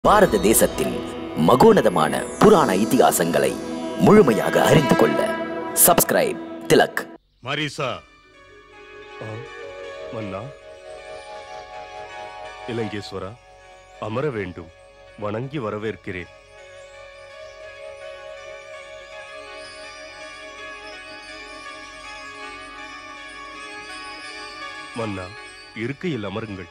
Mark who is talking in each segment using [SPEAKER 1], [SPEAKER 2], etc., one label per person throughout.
[SPEAKER 1] பாரத தேசத்தில் மகோனதமான புராண இதிகாசங்களை முழுமையாக அறிந்து கொள்ள சப்ஸ்கிரைப் திலக்
[SPEAKER 2] மரிசா
[SPEAKER 3] ஆ, மன்னா இலங்கேஸ்வரா அமர வேண்டும் வணங்கி வரவேற்கிறேன் மன்னா இருக்கையில் அமருங்கள்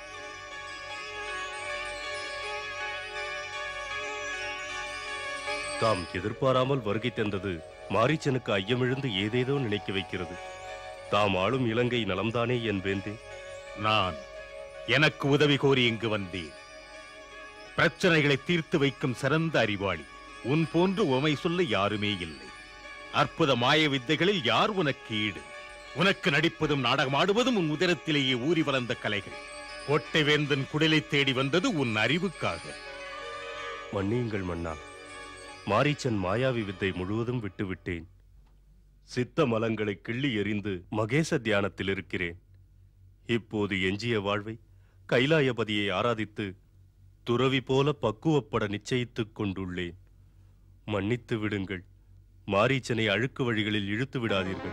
[SPEAKER 3] தாம் எதிர்பாராமல் வருகை தந்தது மாரீச்சனுக்கு ஐயமிழந்து ஏதேதோ நினைக்க வைக்கிறது தாம் ஆளும் இலங்கை நலம்தானே என் வேந்தே
[SPEAKER 2] நான் எனக்கு உதவி கோரி இங்கு வந்தேன் பிரச்சனைகளை தீர்த்து வைக்கும் சிறந்த அறிவாளி உன் போன்று உமை சொல்ல யாருமே இல்லை அற்புத மாய வித்தைகளில் யார் உனக்கு ஈடு உனக்கு நடிப்பதும் நாடகமாடுவதும் உன் உதரத்திலேயே ஊறி வளர்ந்த கலைகள் கோட்டை வேந்தன் குடிலை தேடி வந்தது உன் அறிவுக்காக
[SPEAKER 3] மன்னியுங்கள் மன்னா மாரீச்சன் மாயாவி வித்தை முழுவதும் விட்டுவிட்டேன் சித்த மலங்களை கிள்ளி எறிந்து மகேச தியானத்தில் இருக்கிறேன் இப்போது எஞ்சிய வாழ்வை கைலாயபதியை ஆராதித்து துறவி போல பக்குவப்பட நிச்சயித்துக் கொண்டுள்ளேன் மன்னித்து விடுங்கள் மாரீச்சனை அழுக்கு வழிகளில் இழுத்து விடாதீர்கள்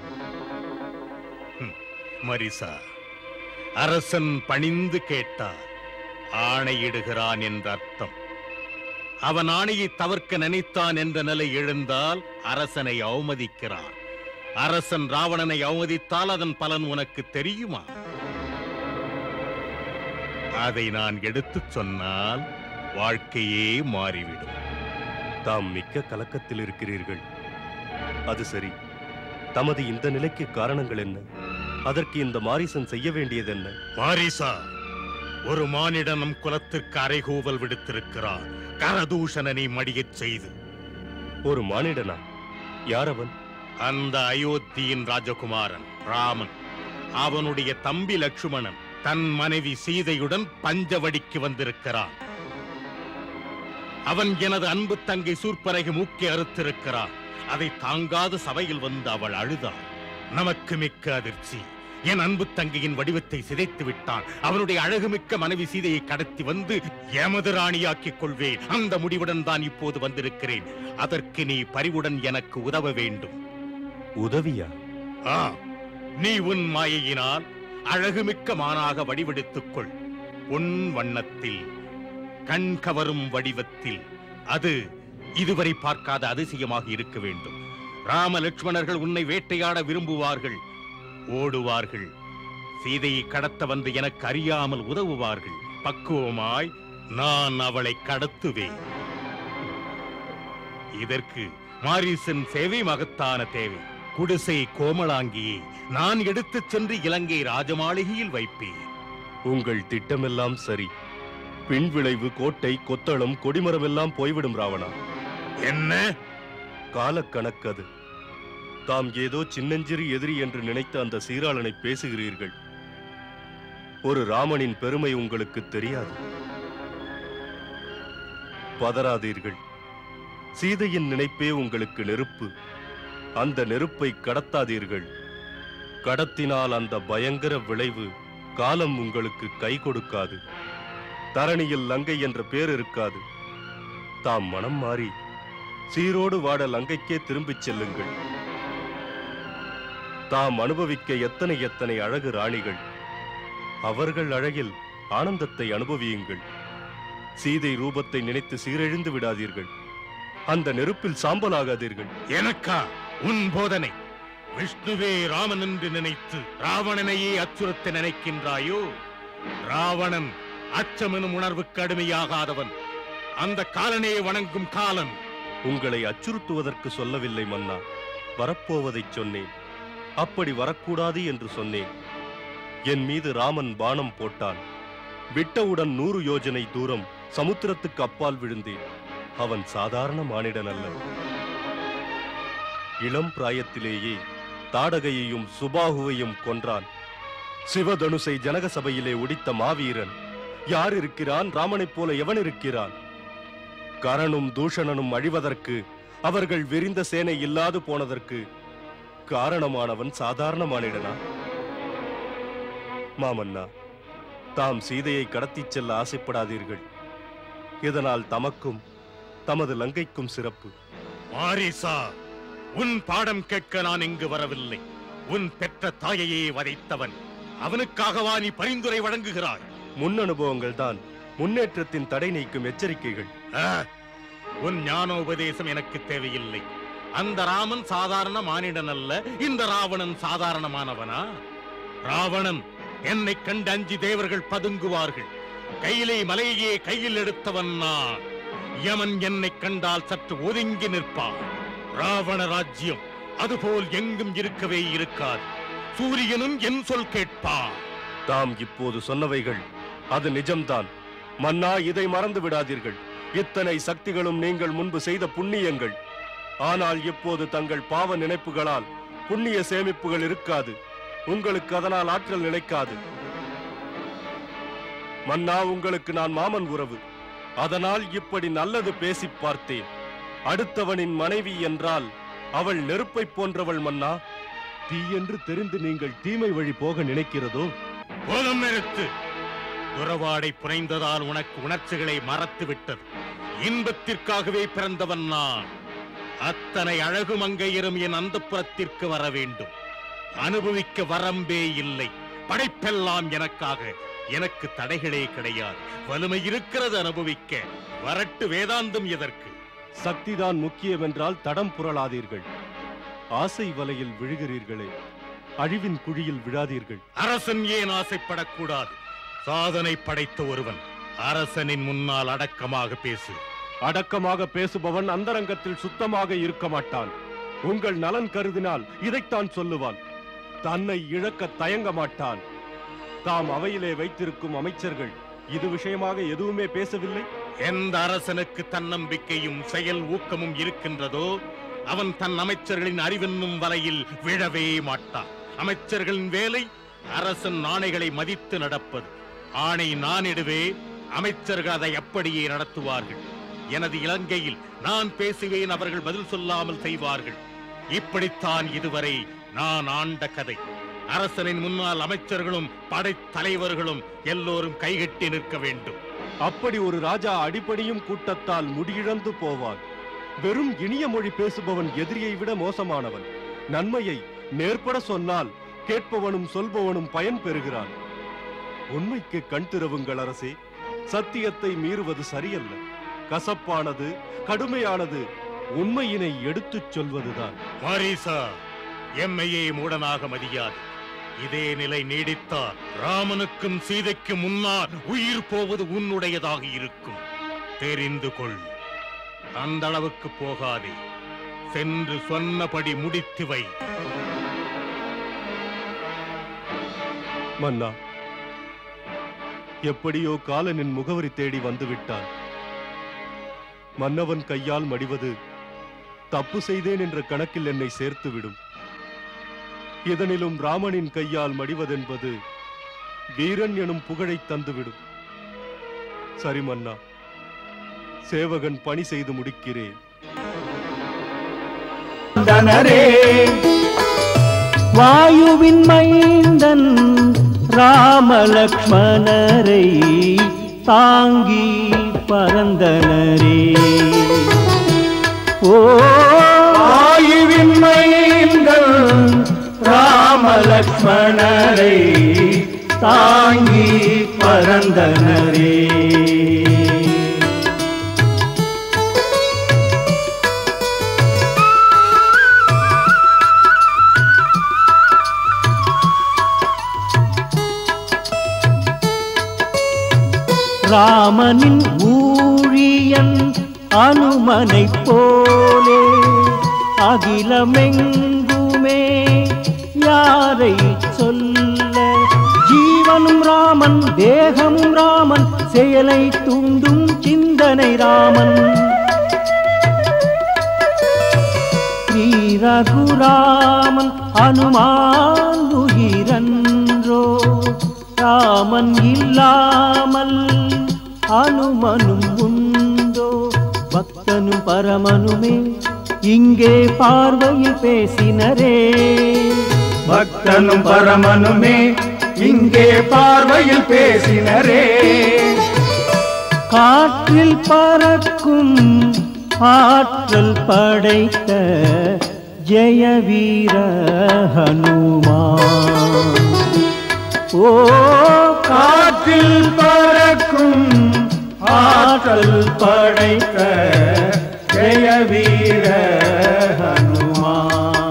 [SPEAKER 2] மரிசா அரசன் பணிந்து கேட்டார் ஆணையிடுகிறான் என்ற அர்த்தம் அவன் ஆணையை தவிர்க்க நினைத்தான் என்ற நிலை எழுந்தால் அரசனை அவமதிக்கிறான் அரசன் ராவணனை அவமதித்தால் அதன் பலன் உனக்கு தெரியுமா அதை நான் எடுத்துச் சொன்னால் வாழ்க்கையே மாறிவிடும்
[SPEAKER 3] தாம் மிக்க கலக்கத்தில் இருக்கிறீர்கள் அது சரி தமது இந்த நிலைக்கு காரணங்கள் என்ன அதற்கு இந்த மாரீசன் செய்ய வேண்டியதென்ன
[SPEAKER 2] மாரிசா ஒரு மானிடன் நம் குலத்திற்கு அறைகூவல் விடுத்திருக்கிறான் கரதூஷணனை மடியச் செய்து
[SPEAKER 3] ஒரு மானிடனா யாரவன்
[SPEAKER 2] அந்த அயோத்தியின் ராஜகுமாரன் ராமன் அவனுடைய தம்பி லட்சுமணன் தன் மனைவி சீதையுடன் பஞ்சவடிக்கு வந்திருக்கிறான் அவன் எனது அன்பு தங்கை சூர்ப்பரகை மூக்கை அறுத்திருக்கிறான் அதை தாங்காத சபையில் வந்து அவள் அழுதாள் நமக்கு மிக்க அதிர்ச்சி என் அன்பு தங்கையின் வடிவத்தை சிதைத்து விட்டான் அவனுடைய அழகுமிக்க மனைவி சீதையை கடத்தி வந்து எமது ராணியாக்கிக் கொள்வேன் அந்த முடிவுடன் தான் இப்போது வந்திருக்கிறேன் அதற்கு நீ பரிவுடன் எனக்கு உதவ வேண்டும்
[SPEAKER 3] உதவியா
[SPEAKER 2] ஆ நீ உன் மாயையினால் அழகுமிக்க மானாக வடிவெடுத்துக் கொள் பொன் வண்ணத்தில் கண் கவரும் வடிவத்தில் அது இதுவரை பார்க்காத அதிசயமாக இருக்க வேண்டும் ராம லட்சுமணர்கள் உன்னை வேட்டையாட விரும்புவார்கள் ஓடுவார்கள் சீதையை கடத்த வந்து எனக்கு அறியாமல் உதவுவார்கள் பக்குவமாய் நான் அவளை கடத்துவேன் இதற்கு மாரீசன் சேவை மகத்தான தேவை குடிசை கோமலாங்கியை நான் எடுத்துச் சென்று இலங்கை ராஜமாளிகையில் வைப்பேன்
[SPEAKER 3] உங்கள் திட்டமெல்லாம் சரி பின் விளைவு கோட்டை கொத்தளம் கொடிமரம் எல்லாம் போய்விடும் ராவணா
[SPEAKER 2] என்ன
[SPEAKER 3] காலக்கணக்கு அது தாம் ஏதோ சின்னஞ்சிறு எதிரி என்று நினைத்த அந்த சீராளனை பேசுகிறீர்கள் ஒரு ராமனின் பெருமை உங்களுக்கு தெரியாது பதறாதீர்கள் சீதையின் நினைப்பே உங்களுக்கு நெருப்பு அந்த நெருப்பை கடத்தாதீர்கள் கடத்தினால் அந்த பயங்கர விளைவு காலம் உங்களுக்கு கை கொடுக்காது தரணியில் லங்கை என்ற பேர் இருக்காது தாம் மனம் மாறி சீரோடு வாட லங்கைக்கே திரும்பிச் செல்லுங்கள் தாம் அனுபவிக்க எத்தனை எத்தனை அழகு ராணிகள் அவர்கள் அழகில் ஆனந்தத்தை அனுபவியுங்கள் சீதை ரூபத்தை நினைத்து சீரழிந்து விடாதீர்கள் அந்த நெருப்பில் சாம்பலாகாதீர்கள்
[SPEAKER 2] எனக்கா உன் போதனை விஷ்ணுவே ராமன் என்று நினைத்து ராவணனையே அச்சுறுத்த நினைக்கின்றாயோ ராவணன் அச்சமெனும் உணர்வுக்கு அடிமையாகாதவன் அந்த காலனே வணங்கும் காலன்
[SPEAKER 3] உங்களை அச்சுறுத்துவதற்கு சொல்லவில்லை மன்னா வரப்போவதைச் சொன்னேன் அப்படி வரக்கூடாது என்று சொன்னேன் என் மீது ராமன் பானம் போட்டான் விட்டவுடன் நூறு யோஜனை தூரம் சமுத்திரத்துக்கு அப்பால் விழுந்தேன் அவன் சாதாரண மானிடன் அல்ல இளம் பிராயத்திலேயே தாடகையையும் சுபாகுவையும் கொன்றான் சிவதனுசை ஜனக சபையிலே ஒடித்த மாவீரன் யார் இருக்கிறான் ராமனைப் போல எவன் இருக்கிறான் கரணும் தூஷணனும் அழிவதற்கு அவர்கள் விரிந்த சேனை இல்லாது போனதற்கு காரணமானவன் சாதாரண மானிடனா மாமன்னா தாம் சீதையை கடத்திச் செல்ல ஆசைப்படாதீர்கள் இதனால் தமக்கும் தமது லங்கைக்கும் சிறப்பு
[SPEAKER 2] மாரிசா உன் பாடம் கேட்க நான் இங்கு வரவில்லை உன் பெற்ற தாயையே வதைத்தவன் அவனுக்காகவா நீ பரிந்துரை வழங்குகிறாய்
[SPEAKER 3] முன் அனுபவங்கள் தான் முன்னேற்றத்தின் தடை நீக்கும் எச்சரிக்கைகள்
[SPEAKER 2] ஆ, உன் ஞானோபதேசம் எனக்கு தேவையில்லை அந்த ராமன் சாதாரண மானிடன் அல்ல இந்த ராவணன் சாதாரணமானவனா ராவணன் என்னை கண்டு அஞ்சு தேவர்கள் பதுங்குவார்கள் கையிலே மலையே கையில் எடுத்தவன் நான் யமன் என்னை கண்டால் சற்று ஒதுங்கி நிற்பான் ராவண ராஜ்யம் அதுபோல் எங்கும் இருக்கவே இருக்காது சூரியனும் என் சொல் கேட்பான்
[SPEAKER 3] தாம் இப்போது சொன்னவைகள் அது நிஜம்தான் மன்னா இதை மறந்து விடாதீர்கள் இத்தனை சக்திகளும் நீங்கள் முன்பு செய்த புண்ணியங்கள் ஆனால் இப்போது தங்கள் பாவ நினைப்புகளால் புண்ணிய சேமிப்புகள் இருக்காது உங்களுக்கு அதனால் ஆற்றல் நிலைக்காது மன்னா உங்களுக்கு நான் மாமன் உறவு அதனால் இப்படி நல்லது பேசிப் பார்த்தேன் அடுத்தவனின் மனைவி என்றால் அவள் நெருப்பைப் போன்றவள் மன்னா தீ என்று தெரிந்து நீங்கள் தீமை வழி போக நினைக்கிறதோ
[SPEAKER 2] போதும் நிறுத்து உறவாடை புனைந்ததால் உனக்கு உணர்ச்சிகளை மறத்து விட்டது இன்பத்திற்காகவே பிறந்தவன் நான் அத்தனை அழகு மங்கையரும் என் அந்தப்புறத்திற்கு வர வேண்டும் அனுபவிக்க வரம்பே இல்லை படைப்பெல்லாம் எனக்காக எனக்கு தடைகளே கிடையாது வலிமை இருக்கிறது அனுபவிக்க வரட்டு வேதாந்தம் எதற்கு
[SPEAKER 3] சக்திதான் முக்கியமென்றால் தடம் புரளாதீர்கள் ஆசை வலையில் விழுகிறீர்களே அழிவின் குழியில் விழாதீர்கள்
[SPEAKER 2] அரசன் ஏன் ஆசைப்படக்கூடாது சாதனை படைத்த ஒருவன் அரசனின் முன்னால் அடக்கமாக பேசு
[SPEAKER 3] அடக்கமாக பேசுபவன் அந்தரங்கத்தில் சுத்தமாக இருக்க மாட்டான் உங்கள் நலன் கருதினால் இதைத்தான் சொல்லுவான் தன்னை இழக்க தயங்க மாட்டான் தாம் அவையிலே வைத்திருக்கும் அமைச்சர்கள் இது விஷயமாக எதுவுமே பேசவில்லை
[SPEAKER 2] எந்த அரசனுக்கு தன்னம்பிக்கையும் செயல் ஊக்கமும் இருக்கின்றதோ அவன் தன் அமைச்சர்களின் அறிவென்னும் வலையில் விழவே மாட்டான் அமைச்சர்களின் வேலை அரசன் ஆணைகளை மதித்து நடப்பது ஆணை நான் இடுவேன் அமைச்சர்கள் அதை அப்படியே நடத்துவார்கள் எனது இலங்கையில் நான் பேசுவேன் அவர்கள் பதில் சொல்லாமல் செய்வார்கள் இப்படித்தான் இதுவரை நான் ஆண்ட கதை அரசனின் முன்னால் அமைச்சர்களும் படைத்தலைவர்களும் எல்லோரும் கைகட்டி நிற்க வேண்டும்
[SPEAKER 3] அப்படி ஒரு ராஜா அடிப்படையும் கூட்டத்தால் முடியிழந்து போவான் வெறும் இனிய மொழி பேசுபவன் எதிரியை விட மோசமானவன் நன்மையை நேர்பட சொன்னால் கேட்பவனும் சொல்பவனும் பயன் பெறுகிறான் உண்மைக்கு கண் திறவுங்கள் அரசே சத்தியத்தை மீறுவது சரியல்ல கசப்பானது கடுமையானது உண்மையினை எடுத்துச் சொல்வதுதான்
[SPEAKER 2] மாரீசா எம்மையே மூடனாக மதியாது இதே நிலை நீடித்தால் ராமனுக்கும் சீதைக்கும் முன்னால் உயிர் போவது உன்னுடையதாக இருக்கும் தெரிந்து கொள் அந்த அளவுக்கு போகாதே சென்று சொன்னபடி முடித்து வை
[SPEAKER 3] மன்னா எப்படியோ காலனின் முகவரி தேடி வந்து விட்டான் மன்னவன் கையால் மடிவது தப்பு செய்தேன் என்ற கணக்கில் என்னை சேர்த்துவிடும் இதனிலும் ராமனின் கையால் மடிவதென்பது வீரன் எனும் புகழைத் தந்துவிடும் சரி மன்னா சேவகன் பணி செய்து முடிக்கிறேன்
[SPEAKER 4] தனரே வாயுவின் மைந்தன் ராமலக்ஷ்மணரை தாங்கி பரந்தனரே ஓ வாயுவின் மைந்தன் ராமலக்ஷ்மணரை தாங்கி பரந்தனரே ராமனின் ஊழியன் அனுமனைப் போலே அகிலமெங்குமே யாரை சொல்ல ஜீவனும் ராமன் தேகமும் ராமன் செயலை தூண்டும் சிந்தனை ராமன் ஸ்ரீ ரகுராமன் அனுமான் உயிரன்றோ ராமன் இல்லாமல் அனுமனும் உண்டோ பக்தனும் பரமனுமே இங்கே பார்வையில் பேசினரே
[SPEAKER 5] பக்தனும் பரமனுமே இங்கே பார்வையில் பேசினரே
[SPEAKER 4] காற்றில் பறக்கும் ஆற்றல் படைத்த ஜெய வீர ஹனுமான் ஓ காற்றில் பறக்கும் ஆற்றல் படைத்த ஜெய வீர ஹனுமான்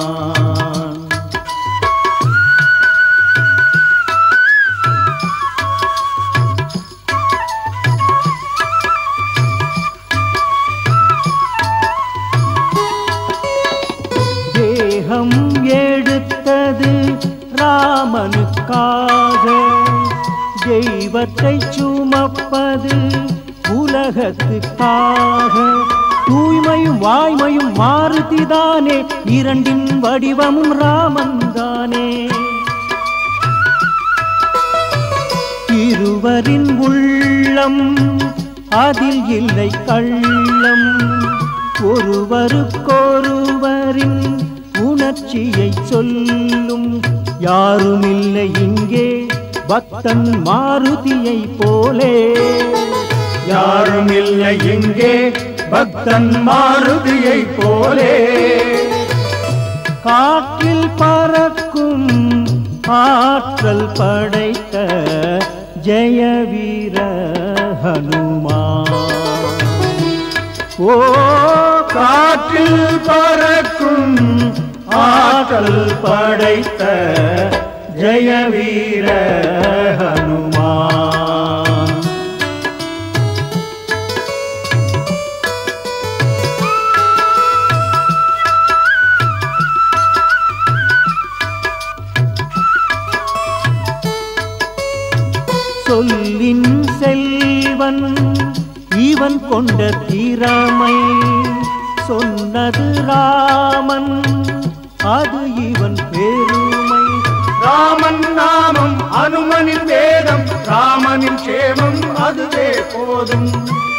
[SPEAKER 4] தேகம் எடுத்தது ராமனுக்காக தெய்வத்தை சுமப்பது உலகத்துக்காக தூய்மையும் வாய்மையும் மாருதிதானே இரண்டின் வடிவமும் ராமன் தானே இருவரின் உள்ளம் அதில் இல்லை கள்ளம் ஒருவருக்கொருவரின் உணர்ச்சியை சொல்லும் யாருமில்லை இங்கே பக்தன் மாருதியை போலே யாருமில்லை இங்கே பக்தன் மாருதியை போலே காற்றில் பறக்கும் ஆற்றல் படைத்த ஜெய வீர ஹனுமான் ஓ காற்றில் பறக்கும் ஆற்றல் படைத்த ஜெய வீர ஹனுமான் சொல்லின் செல்வன் இவன் கொண்ட திறமை சொன்னது ராமன் அது இவன் பெருமை
[SPEAKER 5] ராமன் நாமம் அனுமனின் வேதம் ராமனின் சேமம் அதுவே போதும்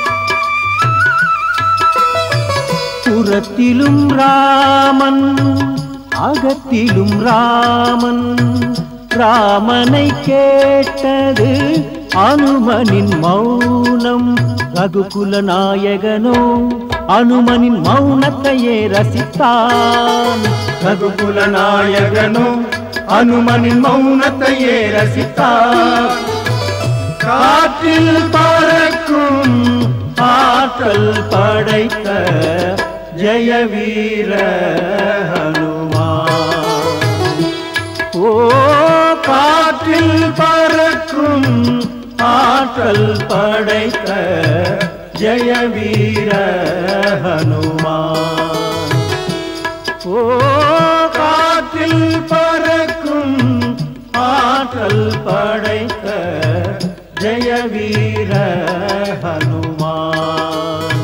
[SPEAKER 4] புறத்திலும் ராமன் அகத்திலும் ராமன் ராமனை கேட்டது அனுமனின் மௌனம் ரகுகுல நாயகனோ அனுமனின் மௌனத்தையே ரசித்தான்
[SPEAKER 5] ரகுகுல நாயகனோ அனுமனின் மௌனத்தையே ரசித்தார்
[SPEAKER 4] காற்றில் பறக்கும் ஆற்றல் படைத்த ஜெய வீர ஹனுமான் ஓ காற்றில் பறக்கும் ஆற்றல் படைத்த ஜெய வீர ஹனுமான் ஓ காற்றில் பறக்கும் ஆற்றல் படைத்த ஜெய வீர ஹனுமான்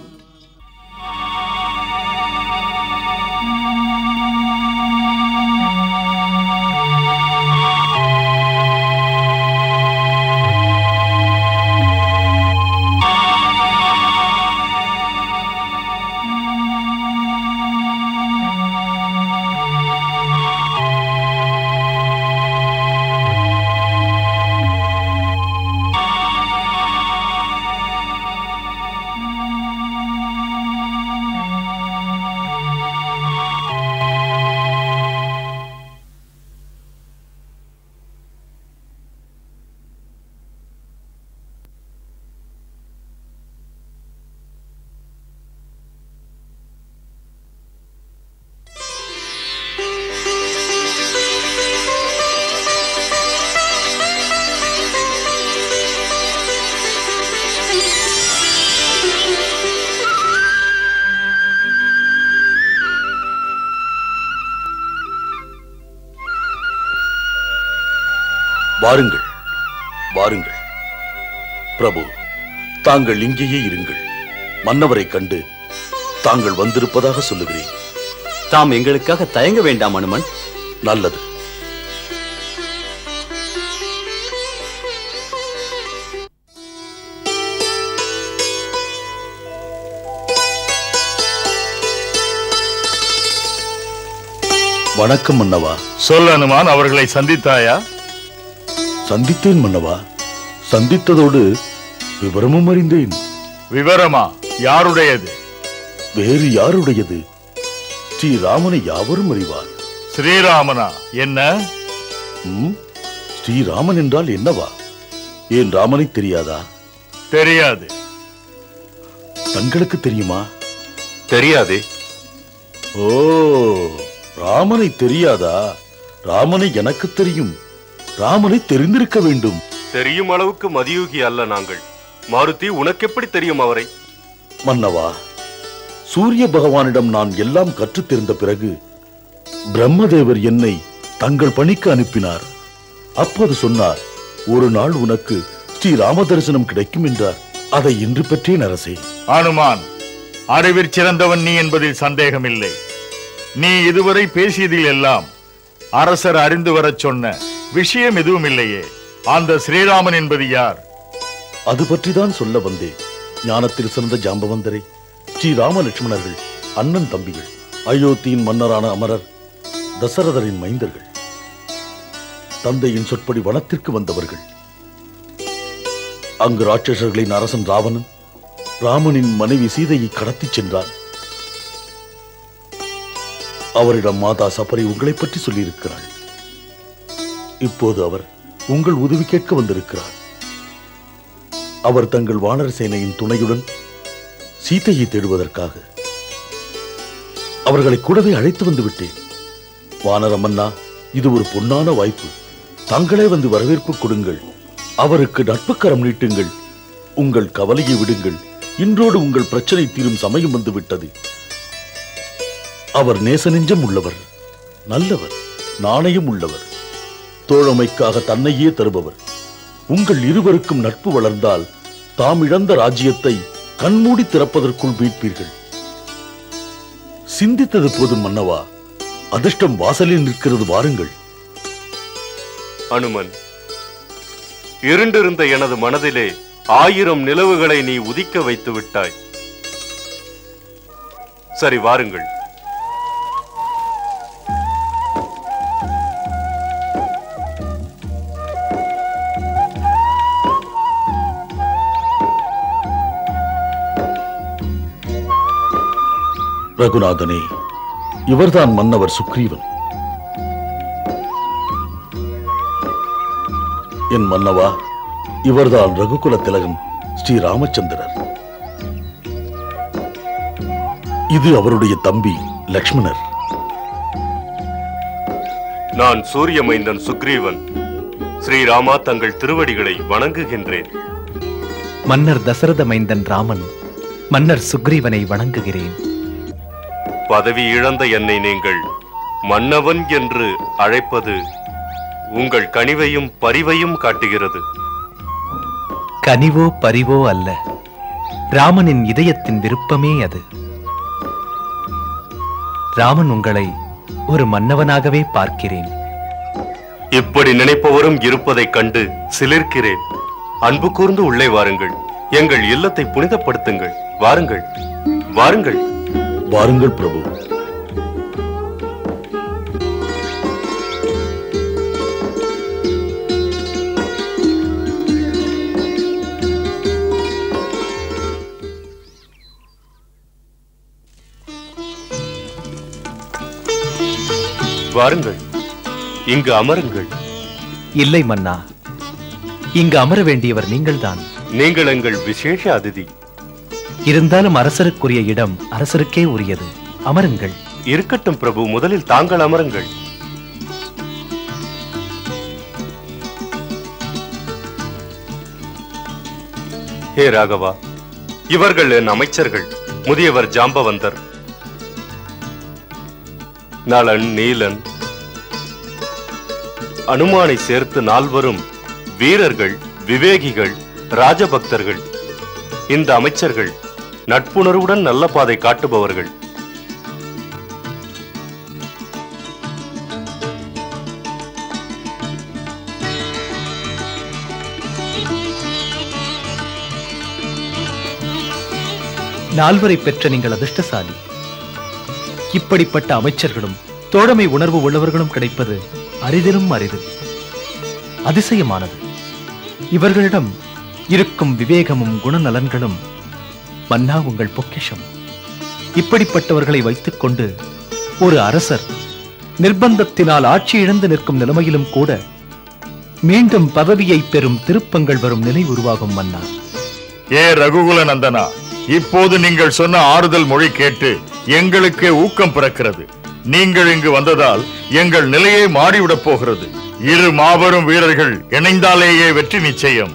[SPEAKER 6] வாருங்கள் வாருங்கள் பிரபு தாங்கள் இங்கேயே இருங்கள் மன்னவரை கண்டு தாங்கள் வந்திருப்பதாக சொல்லுகிறேன்
[SPEAKER 7] தாம் எங்களுக்காக தயங்க வேண்டாம் அனுமன்
[SPEAKER 6] நல்லது வணக்கம் மன்னவா
[SPEAKER 8] சொல் அனுமான் அவர்களை சந்தித்தாயா
[SPEAKER 6] சந்தித்தேன் மன்னவா சந்தித்ததோடு விவரமும் அறிந்தேன்
[SPEAKER 8] விவரமா யாருடையது
[SPEAKER 6] வேறு யாருடையது ஸ்ரீராமனை யாவரும் அறிவார்
[SPEAKER 8] ஸ்ரீராமனா என்ன
[SPEAKER 6] ம்? ஸ்ரீராமன் என்றால் என்னவா ஏன் ராமனை தெரியாதா
[SPEAKER 8] தெரியாது
[SPEAKER 6] தங்களுக்கு தெரியுமா
[SPEAKER 3] தெரியாதே
[SPEAKER 6] ஓ ராமனை தெரியாதா ராமனை எனக்கு தெரியும் ராமனை தெரிந்திருக்க வேண்டும்
[SPEAKER 3] தெரியும் அளவுக்கு மதியூகி அல்ல நாங்கள் மாருதி உனக்கு எப்படி தெரியும் அவரை
[SPEAKER 6] மன்னவா சூரிய பகவானிடம் நான் எல்லாம் கற்றுத் தெரிந்த பிறகு பிரம்மதேவர் என்னை தங்கள் பணிக்கு அனுப்பினார் அப்போது சொன்னார் ஒரு நாள் உனக்கு ஸ்ரீ ராம தரிசனம் கிடைக்கும் என்றார் அதை இன்று பெற்றேன் அரசே
[SPEAKER 8] அனுமான் அறிவிற் சிறந்தவன் நீ என்பதில் சந்தேகமில்லை நீ இதுவரை பேசியதில் எல்லாம் அரசர் அறிந்து வரச் சொன்ன விஷயம் எதுவும் இல்லையே அந்த ஸ்ரீராமன் என்பது யார்
[SPEAKER 6] அது பற்றிதான் சொல்ல வந்தேன் ஞானத்தில் சிறந்த ஜாம்பவந்தரை ஸ்ரீ ராம லட்சுமணர்கள் அண்ணன் தம்பிகள் அயோத்தியின் மன்னரான அமரர் தசரதரின் மைந்தர்கள் தந்தையின் சொற்படி வனத்திற்கு வந்தவர்கள் அங்கு ராட்சசர்களின் அரசன் ராவணன் ராமனின் மனைவி சீதையை கடத்திச் சென்றான் அவரிடம் மாதா சபரி உங்களை பற்றி சொல்லியிருக்கிறாள் இப்போது அவர் உங்கள் உதவி கேட்க வந்திருக்கிறார் அவர் தங்கள் வானர சேனையின் துணையுடன் சீதையை தேடுவதற்காக அவர்களை கூடவே அழைத்து வந்து விட்டேன் வானர மன்னா இது ஒரு பொன்னான வாய்ப்பு தங்களே வந்து வரவேற்பு கொடுங்கள் அவருக்கு நட்புக்கரம் நீட்டுங்கள் உங்கள் கவலையை விடுங்கள் இன்றோடு உங்கள் பிரச்சனை தீரும் சமயம் வந்து விட்டது அவர் நேச நெஞ்சம் உள்ளவர் நல்லவர் நாணயம் உள்ளவர் தோழமைக்காக தன்னையே தருபவர் உங்கள் இருவருக்கும் நட்பு வளர்ந்தால் தாம் இழந்த ராஜ்யத்தை கண்மூடி திறப்பதற்குள் மீட்பீர்கள் சிந்தித்தது போதும் மன்னவா அதிர்ஷ்டம் வாசலில் நிற்கிறது வாருங்கள்
[SPEAKER 3] அனுமன் இருண்டிருந்த எனது மனதிலே ஆயிரம் நிலவுகளை நீ உதிக்க வைத்து விட்டாய் சரி வாருங்கள்
[SPEAKER 6] ரகுநாதனே இவர்தான் மன்னவர் சுக்ரீவன் என் மன்னவா இவர்தான் ரகுகுல திலகன் ஸ்ரீ ராமச்சந்திரர் இது அவருடைய தம்பி லக்ஷ்மணர்
[SPEAKER 3] நான் சூரிய மைந்தன் சுக்ரீவன் ஸ்ரீராமா தங்கள் திருவடிகளை வணங்குகின்றேன்
[SPEAKER 9] மன்னர் தசரத மைந்தன் ராமன் மன்னர் சுக்ரீவனை வணங்குகிறேன்
[SPEAKER 3] பதவி இழந்த என்னை நீங்கள் மன்னவன் என்று அழைப்பது உங்கள் கனிவையும் பரிவையும் காட்டுகிறது
[SPEAKER 9] கனிவோ பரிவோ அல்ல ராமனின் இதயத்தின் விருப்பமே அது ராமன் உங்களை ஒரு மன்னவனாகவே பார்க்கிறேன்
[SPEAKER 3] இப்படி நினைப்பவரும் இருப்பதைக் கண்டு சிலிர்க்கிறேன் அன்பு கூர்ந்து உள்ளே வாருங்கள் எங்கள் இல்லத்தை புனிதப்படுத்துங்கள் வாருங்கள் வாருங்கள்
[SPEAKER 6] வாருங்கள் பிரபு
[SPEAKER 3] வாருங்கள் இங்கு அமருங்கள்
[SPEAKER 9] இல்லை மன்னா இங்கு அமர வேண்டியவர் நீங்கள்தான்
[SPEAKER 3] நீங்கள் எங்கள் விசேஷ அதிதி
[SPEAKER 9] இருந்தாலும் அரசருக்குரிய இடம் அரசருக்கே உரியது அமருங்கள்
[SPEAKER 3] இருக்கட்டும் பிரபு முதலில் தாங்கள் அமருங்கள் ஹே ராகவா இவர்கள் என் அமைச்சர்கள் முதியவர் ஜாம்பவந்தர் நளன் நீலன் அனுமானை சேர்த்து நால்வரும் வீரர்கள் விவேகிகள் ராஜபக்தர்கள் இந்த அமைச்சர்கள் நட்புணர்வுடன் நல்ல பாதை காட்டுபவர்கள்
[SPEAKER 9] நால்வரை பெற்ற நீங்கள் அதிர்ஷ்டசாலி இப்படிப்பட்ட அமைச்சர்களும் தோழமை உணர்வு உள்ளவர்களும் கிடைப்பது அரிதிலும் அரிது அதிசயமானது இவர்களிடம் இருக்கும் விவேகமும் குணநலன்களும் மன்னா உங்கள் பொக்கிஷம் இப்படிப்பட்டவர்களை வைத்துக்கொண்டு ஒரு அரசர் நிர்பந்தத்தினால் ஆட்சி இழந்து நிற்கும் நிலைமையிலும் கூட மீண்டும் பதவியை பெறும் திருப்பங்கள் வரும் நிலை உருவாகும் மன்னா
[SPEAKER 8] ஏ ரகுகுல நந்தனா இப்போது நீங்கள் சொன்ன ஆறுதல் மொழி கேட்டு எங்களுக்கே ஊக்கம் பிறக்கிறது நீங்கள் இங்கு வந்ததால் எங்கள் நிலையே மாறிவிடப் போகிறது இரு மாபெரும் வீரர்கள் இணைந்தாலேயே வெற்றி நிச்சயம்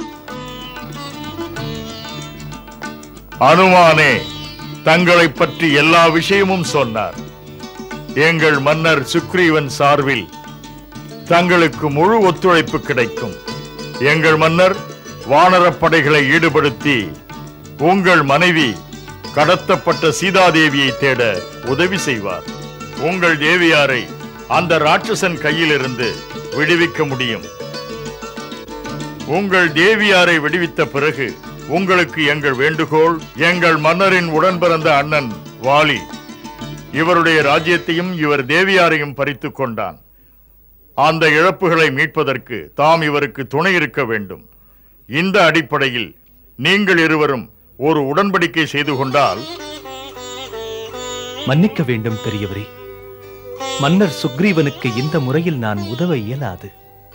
[SPEAKER 8] அனுமானே தங்களை பற்றி எல்லா விஷயமும் சொன்னார் எங்கள் மன்னர் சுக்ரீவன் சார்பில் தங்களுக்கு முழு ஒத்துழைப்பு கிடைக்கும் எங்கள் மன்னர் வானரப் படைகளை ஈடுபடுத்தி உங்கள் மனைவி கடத்தப்பட்ட சீதாதேவியை தேட உதவி செய்வார் உங்கள் தேவியாரை அந்த ராட்சசன் கையிலிருந்து விடுவிக்க முடியும் உங்கள் தேவியாரை விடுவித்த பிறகு உங்களுக்கு எங்கள் வேண்டுகோள் எங்கள் மன்னரின் உடன் பிறந்த அண்ணன் வாலி இவருடைய ராஜ்யத்தையும் இவர் தேவியாரையும் பறித்துக் கொண்டான் அந்த இழப்புகளை மீட்பதற்கு தாம் இவருக்கு துணை இருக்க வேண்டும் இந்த அடிப்படையில் நீங்கள் இருவரும் ஒரு உடன்படிக்கை செய்து கொண்டால்
[SPEAKER 9] மன்னிக்க வேண்டும் பெரியவரே மன்னர் சுக்ரீவனுக்கு இந்த முறையில் நான் உதவ இயலாது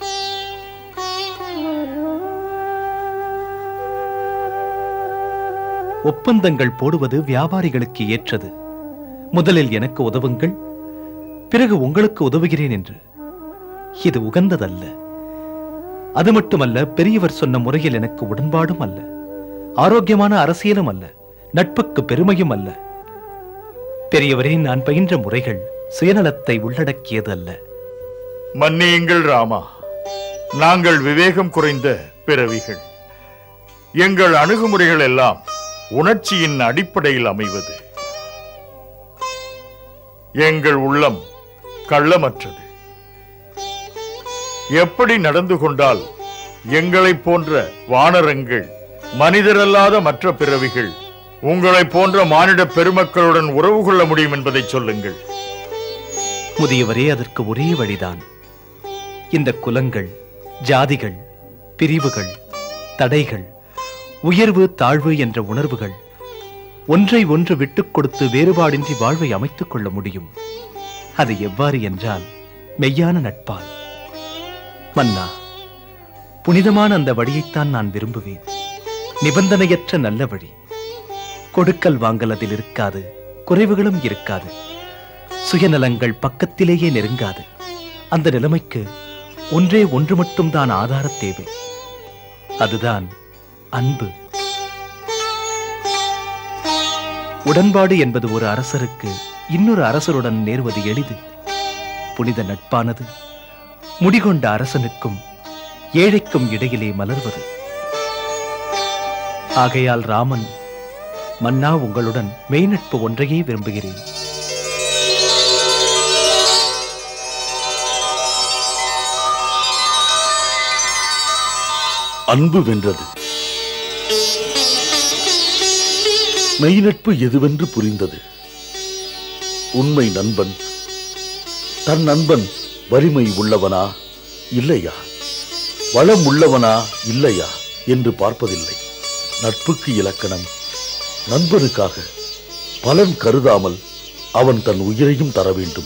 [SPEAKER 9] ஒப்பந்தங்கள் போடுவது வியாபாரிகளுக்கு ஏற்றது முதலில் எனக்கு உதவுங்கள் பிறகு உங்களுக்கு உதவுகிறேன் என்று இது உகந்ததல்ல அது மட்டுமல்ல பெரியவர் சொன்ன முறையில் எனக்கு உடன்பாடும் அல்ல ஆரோக்கியமான அரசியலும் அல்ல நட்புக்கு பெருமையும் அல்ல பெரியவரே நான் பயின்ற முறைகள் சுயநலத்தை உள்ளடக்கியது அல்ல
[SPEAKER 8] மன்னியுங்கள் ராமா நாங்கள் விவேகம் குறைந்த பிறவிகள் எங்கள் அணுகுமுறைகள் எல்லாம் உணர்ச்சியின் அடிப்படையில் அமைவது எங்கள் உள்ளம் கள்ளமற்றது எப்படி நடந்து கொண்டால் எங்களைப் போன்ற வானரங்கள் மனிதரல்லாத மற்ற பிறவிகள் உங்களைப் போன்ற மானிட பெருமக்களுடன் உறவு கொள்ள முடியும் என்பதை சொல்லுங்கள்
[SPEAKER 9] முதியவரே அதற்கு ஒரே வழிதான் இந்த குலங்கள் ஜாதிகள் பிரிவுகள் தடைகள் உயர்வு தாழ்வு என்ற உணர்வுகள் ஒன்றை ஒன்று விட்டுக் கொடுத்து வேறுபாடின்றி வாழ்வை அமைத்துக் கொள்ள முடியும் அது எவ்வாறு என்றால் மெய்யான நட்பால் மன்னா புனிதமான அந்த வழியைத்தான் நான் விரும்புவேன் நிபந்தனையற்ற நல்ல வழி கொடுக்கல் வாங்கல் அதில் இருக்காது குறைவுகளும் இருக்காது சுயநலங்கள் பக்கத்திலேயே நெருங்காது அந்த நிலைமைக்கு ஒன்றே ஒன்று மட்டும்தான் ஆதார தேவை அதுதான் அன்பு உடன்பாடு என்பது ஒரு அரசருக்கு இன்னொரு அரசருடன் நேர்வது எளிது புனித நட்பானது முடிகொண்ட அரசனுக்கும் ஏழைக்கும் இடையிலே மலர்வது ஆகையால் ராமன் மன்னா உங்களுடன் மெய்நட்பு ஒன்றையே விரும்புகிறேன்
[SPEAKER 6] அன்பு வென்றது மெய்நட்பு எதுவென்று புரிந்தது உண்மை நண்பன் தன் நண்பன் வலிமை உள்ளவனா இல்லையா வளம் உள்ளவனா இல்லையா என்று பார்ப்பதில்லை நட்புக்கு இலக்கணம் நண்பனுக்காக பலன் கருதாமல் அவன் தன் உயிரையும் தர வேண்டும்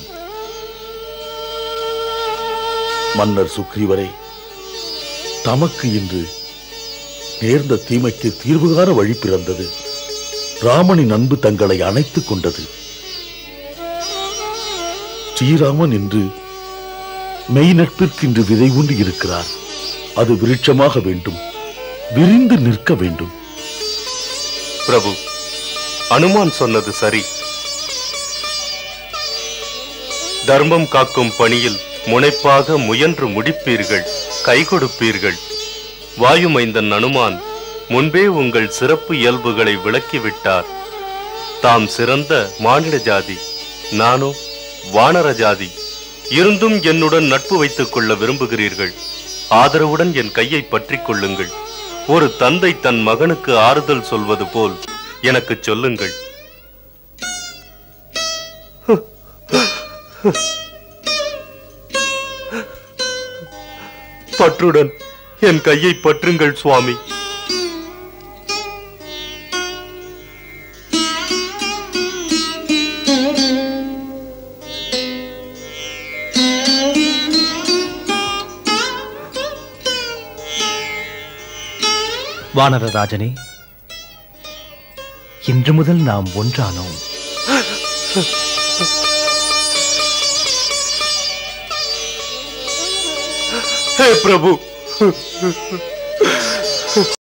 [SPEAKER 6] மன்னர் சுக்ரீவரே தமக்கு இன்று நேர்ந்த தீமைக்கு தீர்வு காண வழி பிறந்தது ராமனின் அன்பு தங்களை அணைத்துக் கொண்டது ஸ்ரீராமன் என்று மெய் நட்பிற்கு இன்று விதை உண்டு இருக்கிறார் அது விருட்சமாக வேண்டும் விரிந்து நிற்க வேண்டும்
[SPEAKER 3] பிரபு அனுமான் சொன்னது சரி தர்மம் காக்கும் பணியில் முனைப்பாக முயன்று முடிப்பீர்கள் கை கொடுப்பீர்கள் வாயுமைந்தன் அனுமான் முன்பே உங்கள் சிறப்பு இயல்புகளை விளக்கிவிட்டார் தாம் சிறந்த மானிட ஜாதி நானோ வானர ஜாதி இருந்தும் என்னுடன் நட்பு வைத்துக் கொள்ள விரும்புகிறீர்கள் ஆதரவுடன் என் கையை பற்றிக் கொள்ளுங்கள் ஒரு தந்தை தன் மகனுக்கு ஆறுதல் சொல்வது போல் எனக்குச் சொல்லுங்கள் பற்றுடன் என் கையை பற்றுங்கள் சுவாமி
[SPEAKER 9] வானரராஜனே இன்று முதல் நாம் ஒன்றானோம்
[SPEAKER 3] ஹே பிரபு